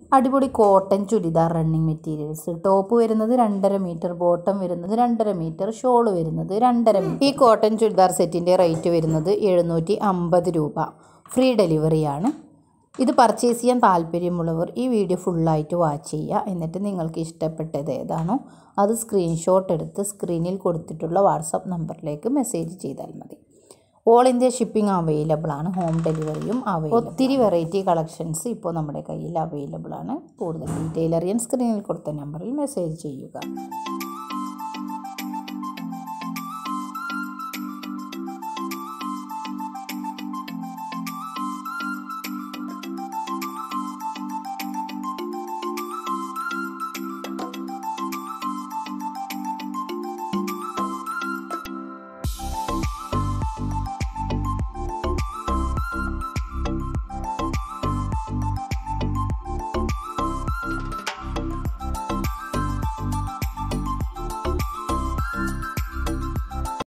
അടിപൊളി cotton churidar running materials top വരുന്നത് രണ്ടര മീറ്റർ ബോട്ടം വരുന്നത് രണ്ടര മീറ്റർ ഷോള് വരുന്നത് രണ്ടര മീറ്റർ ഈ കോട്ടൺ ചുരിദാർ സെറ്റിൻ്റെ റേറ്റ് വരുന്നത് എഴുന്നൂറ്റി അമ്പത് രൂപ ഫ്രീ ഡെലിവറിയാണ് ഇത് പർച്ചേസ് ചെയ്യാൻ താല്പര്യമുള്ളവർ ഈ വീഡിയോ ഫുള്ളായിട്ട് വാച്ച് ചെയ്യുക എന്നിട്ട് നിങ്ങൾക്ക് ഇഷ്ടപ്പെട്ടത് ഏതാണോ അത് സ്ക്രീൻഷോട്ട് എടുത്ത് സ്ക്രീനിൽ കൊടുത്തിട്ടുള്ള വാട്സപ്പ് നമ്പറിലേക്ക് മെസ്സേജ് ചെയ്താൽ മതി ഓൾ ഇന്ത്യ ഷിപ്പിംഗ് അവൈലബിൾ ആണ് ഹോം ഡെലിവറിയും അവൈലബിൾ ഒത്തിരി വെറൈറ്റി കളക്ഷൻസ് ഇപ്പോൾ നമ്മുടെ കയ്യിൽ അവൈലബിൾ ആണ് കൂടുതൽ ഡീറ്റെയിൽ അറിയാൻ സ്ക്രീനിൽ കൊടുത്ത നമ്പറിൽ മെസ്സേജ് ചെയ്യുക